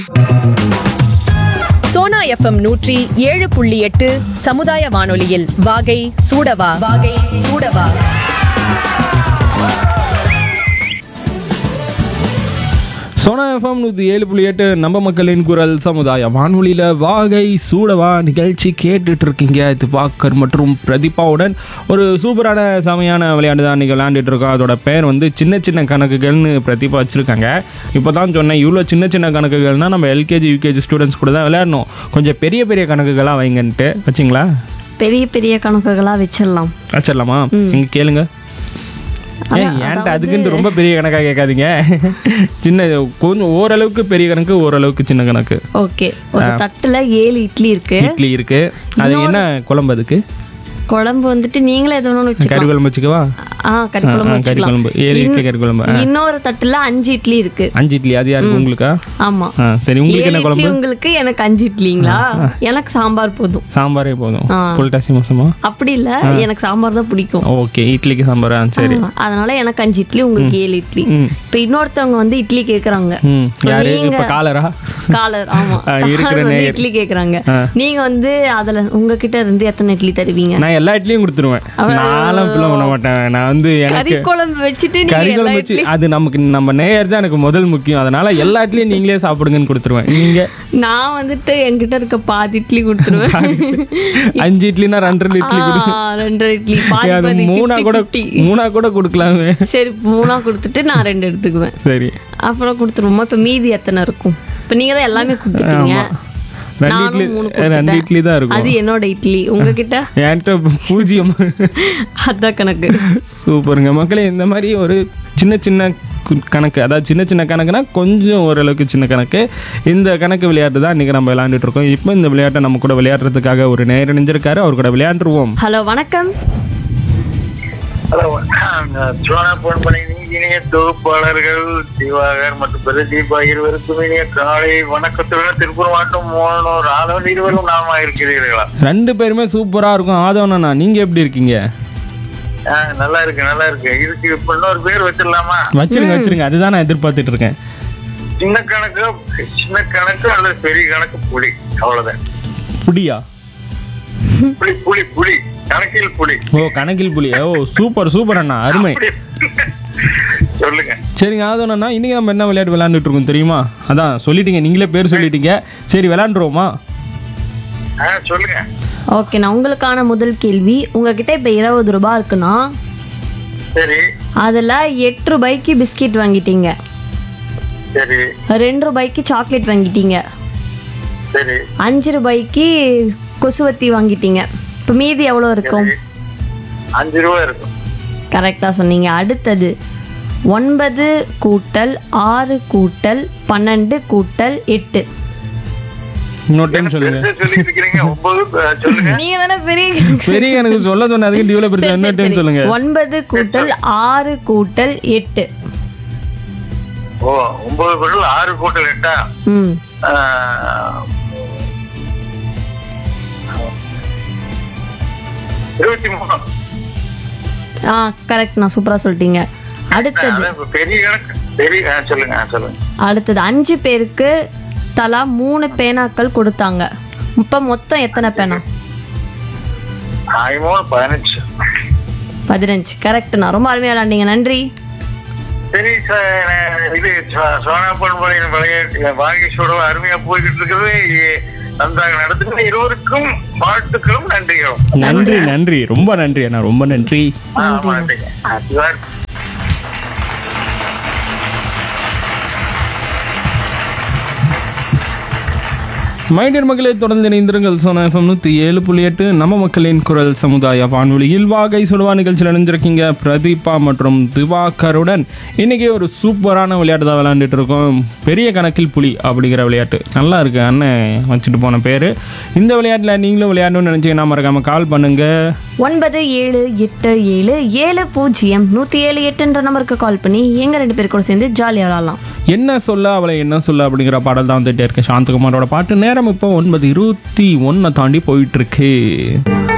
Sona FM நூற்றி ஏழு புள்ளி எட்டு சமுதாய வானொலியில் வாகை சூடவா வாகை சூடவா சோனா எஃப்எம் நூற்றி ஏழு புள்ளி எட்டு நம்ம மக்களின் குரல் சமுதாய வானொலியில் வாகை சூடவா நிகழ்ச்சி கேட்டுட்டு இருக்கீங்க திவாக்கர் மற்றும் பிரதீபாவுடன் ஒரு சூப்பரான செமையான விளையாட்டு தான் இன்றைக்கி விளையாண்டுட்டு இருக்கோம் அதோட பேர் வந்து சின்ன சின்ன கணக்குகள்னு பிரதீபா வச்சுருக்காங்க இப்போ தான் சொன்னேன் இவ்வளோ சின்ன சின்ன கணக்குகள்னால் நம்ம எல்கேஜி யூகேஜி ஸ்டூடெண்ட்ஸ் கூட தான் விளையாடணும் கொஞ்சம் பெரிய பெரிய கணக்குகளாக வைங்கன்ட்டு வச்சிங்களா பெரிய பெரிய கணக்குகளா வச்சிடலாம் வச்சிடலாமா இங்கே கேளுங்க ஏன் ஏன்ட்ட அதுக்குன்ட்டு ரொம்ப பெரிய கணக்காக கேட்காதீங்க சின்ன கொஞ்சம் ஓரளவுக்கு பெரிய கணக்கு ஓரளவுக்கு சின்ன கணக்கு ஓகே ஒரு தட்டுல ஏழு இட்லி இருக்கு இட்லி இருக்கு அது என்ன குழம்பு அதுக்கு குழம்பு வந்துட்டு நீங்களே எது வேணும்னு கறி வச்சுக்கலாம் குழம்பு வச்சுக்கவா ஆ கறி ஆ, குழம்பு ஆ, கறி குழம்பு வச்சுக்கலாம் ஏழு இட்லி கறி குழம்பு ஆ. இன்னொரு தட்டுல அஞ்சு இட்லி இருக்கு அஞ்சு இட்லி அது யாருக்கு உங்களுக்கா ஆமா ஆ சரி உங்களுக்கு ஏழு என்ன இட்லி குழம்பு உங்களுக்கு எனக்கு அஞ்சு இட்லிங்களா எனக்கு சாம்பார் போதும் சாம்பாரே போதும் ஆ. புல்டாசி மோசமா அப்படி இல்ல எனக்கு சாம்பார் தான் பிடிக்கும் ஓகே இட்லிக்கு சாம்பாரா சரி ஆ, அதனால எனக்கு அஞ்சு இட்லி உங்களுக்கு ஏழு இட்லி ம். இப்ப இன்னொருத்தவங்க வந்து இட்லி கேக்குறாங்க ம் யாரு இப்போ காலரா காலர் ஆமா ஆ, இருக்கிற காலர் வந்து நேயர். இட்லி கேக்குறாங்க ஆ. நீங்க வந்து அதுல உங்ககிட்ட இருந்து எத்தனை இட்லி தருவீங்க நான் எல்லா இட்லியும் கொடுத்துருவேன் நானும் இப்பெல்லாம் பண்ண மாட்டேன் நான் வந்து கறி எனக்கு குழம்பு வச்சுட்டு நீங்க கறி எல்லா குழம்பு வச்சு இட்லி அது நமக்கு நம்ம நேயர் தான் எனக்கு முதல் முக்கியம் அதனால எல்லா இட்லியும் நீங்களே சாப்பிடுங்கன்னு கொடுத்துருவேன் நீங்க நான் வந்துட்டு என்கிட்ட இருக்க பாதி இட்லி கொடுத்துருவேன் அஞ்சு இட்லினா ரெண்டரை இட்லி கொடு ஆ, ரெண்டரை இட்லி பாதி அது பாதி மூணா 50, கூட 50. மூணா கூட கொடுக்கலாமே சரி மூணா கொடுத்துட்டு நான் ரெண்டு எடுத்துக்குவேன் சரி அப்புறம் கொடுத்துருவோமா இப்ப மீதி எத்தனை இருக்கும் இப்ப நீங்க தான் எல்லாமே கொடுத்துட்டீங்க ஆமா. ரெண்டு நானும் இட்லி மூணு ரெண்டு கொடுத்துட்டேன். இட்லி தான் இருக்கும் அது என்னோட இட்லி உங்ககிட்ட என்கிட்ட பூஜ்ஜியம் அதான் கணக்கு சூப்பருங்க மக்களே இந்த மாதிரி ஒரு சின்ன சின்ன கு- கணக்கு அதாவது சின்ன சின்ன கணக்குனா கொஞ்சம் ஓரளவுக்கு சின்ன கணக்கு இந்த கணக்கு விளையாட்டு தான் இன்றைக்கி நம்ம விளையாண்டுட்டு இருக்கோம் இப்போ இந்த விளையாட்டை நம்ம கூட விளையாடுறதுக்காக ஒரு நேரம் நினைஞ்சிருக்காரு அவர் கூட விளையாண்டுருவோம் ஹலோ வணக்கம் ஹலோ சோனா போன் பண்ணி இனிய தொகுப்பாளர்கள் திவாகர் மற்றும் பிரதீபா இருவருக்கும் இனிய காலை வணக்கத்துடன் திருப்பூர் மாவட்டம் மோனூர் ஆதவன் இருவரும் நாம இருக்கிறீர்களா ரெண்டு பேருமே சூப்பராக இருக்கும் ஆதவனா நீங்கள் எப்படி இருக்கீங்க ஆ, நல்லா இருக்கு நல்லா இருக்கு இதுக்கு இப்ப இன்னொரு பேர் வச்சிடலாமா வச்சிருங்க வச்சிருங்க அதுதான் நான் எதிர்பார்த்துட்டு இருக்கேன் சின்ன கணக்கு சின்ன கணக்கு அல்லது பெரிய கணக்கு புலி அவ்வளவுதான் புடியா புலி புலி புலி கணக்கில் புலி ஓ கணக்கில் புலி ஓ சூப்பர் சூப்பர் அண்ணா அருமை அப்படி. சொல்லுங்க சரிங்க ஆதவனா இன்னைக்கு நம்ம என்ன விளையாட்டு விளையாண்டுட்டு இருக்கோம் தெரியுமா அதான் சொல்லிட்டீங்க நீங்களே பேர் சொல்லிட்டீங்க சரி விளையாண்டுருவோமா ஆ சொல்லுங்க ஓகே நான் உங்களுக்கான முதல் கேள்வி உங்ககிட்ட இப்போ இருபது ரூபாய் இருக்குன்னா சரி அதில் எட்டு ரூபாய்க்கு பிஸ்கெட் வாங்கிட்டீங்க சரி ரெண்டு ரூபாய்க்கு சாக்லேட் வாங்கிட்டீங்க சரி அஞ்சு ரூபாய்க்கு கொசுவத்தி வாங்கிட்டீங்க இப்போ மீதி எவ்வளோ இருக்கும் அஞ்சு ரூபா இருக்கும் கரெக்டாக சொன்னீங்க அடுத்தது ஒன்பது கூட்டல் ஆறு கூட்டல் பன்னெண்டு கூட்டல் எட்டு இன்னொரு டைம் சொல்லுங்க பெருசா சொல்லிட்டு இருக்கிறீங்க ஒன்பது ஆ, சொல்லுங்க நீங்க தானே பெரிய பெரிய எனக்கு சொல்ல சொன்னதுக்கு இவ்வளோ பெருசா சரி, இன்னொரு சரி, டைம் சரி. சொல்லுங்க ஒன்பது கூட்டல் ஆறு கூட்டல் எட்டு ஓ ஒன்பது பொருள் ஆறு கூட்டல் எட்டா ம் ஆஹ், இருபத்தி மூணு ஆ கரெக்ட் நான் சூப்பராக சொல்லிட்டீங்க அடுத்தது அதான் இப்ப பெரிய கணக்கு பெரிய ஆ, சொல்லுங்க ஆ, சொல்லுங்க அடுத்தது அஞ்சு பேருக்கு தலா மூணு பேனாக்கள் கொடுத்தாங்க இப்போ மொத்தம் எத்தனை பேனா ஆயிமூணு பதினஞ்சு பதினஞ்சு கரெக்ட் நான் ரொம்ப அருமையாக விளாண்டீங்க நன்றி சரி சார் நான் இது சோ- சோனா பண்புடைய விளையாட்டு பாகேஷோட அருமையா போய்கிட்டு இருக்கிறது இ- நன்றாக நடத்துகிற இருவருக்கும் வாழ்த்துக்களும் நன்றிகளும் நன்றி நன்றி ரொம்ப நன்றி அண்ணா ரொம்ப நன்றி ஆ, ஆமா, நன்றிங்க ஆ, சிவார். மைடியர் மக்களை தொடர்ந்து இணைந்திருங்கள் சோனா எஃப்எம் நூற்றி ஏழு புள்ளி எட்டு நம்ம மக்களின் குரல் சமுதாய வானொலியில் வாகை சுடுவா நிகழ்ச்சியில் இணைஞ்சிருக்கீங்க பிரதீபா மற்றும் திவாகருடன் இன்னைக்கு ஒரு சூப்பரான விளையாட்டு தான் விளையாண்டுட்டு இருக்கோம் பெரிய கணக்கில் புலி அப்படிங்கிற விளையாட்டு நல்லா இருக்கு அண்ணன் வச்சுட்டு போன பேர் இந்த விளையாட்டில் நீங்களும் விளையாடணும்னு நினச்சிங்கன்னா மறக்காம கால் பண்ணுங்க ஒன்பது ஏழு எட்டு ஏழு ஏழு பூஜ்ஜியம் நூற்றி ஏழு எட்டுன்ற நம்பருக்கு கால் பண்ணி எங்கள் ரெண்டு பேர் கூட சேர்ந்து ஜாலியாக விளாட்லாம் என்ன சொல்ல அவளை என்ன சொல்ல அப்படிங்கிற பாடல் தான் வந்துட்டே இருக்கு சாந்தகுமாரோட பாட்டு நேரம் இப்போ ஒன்பது இருபத்தி ஒன்றை தாண்டி போயிட்டு இருக்கு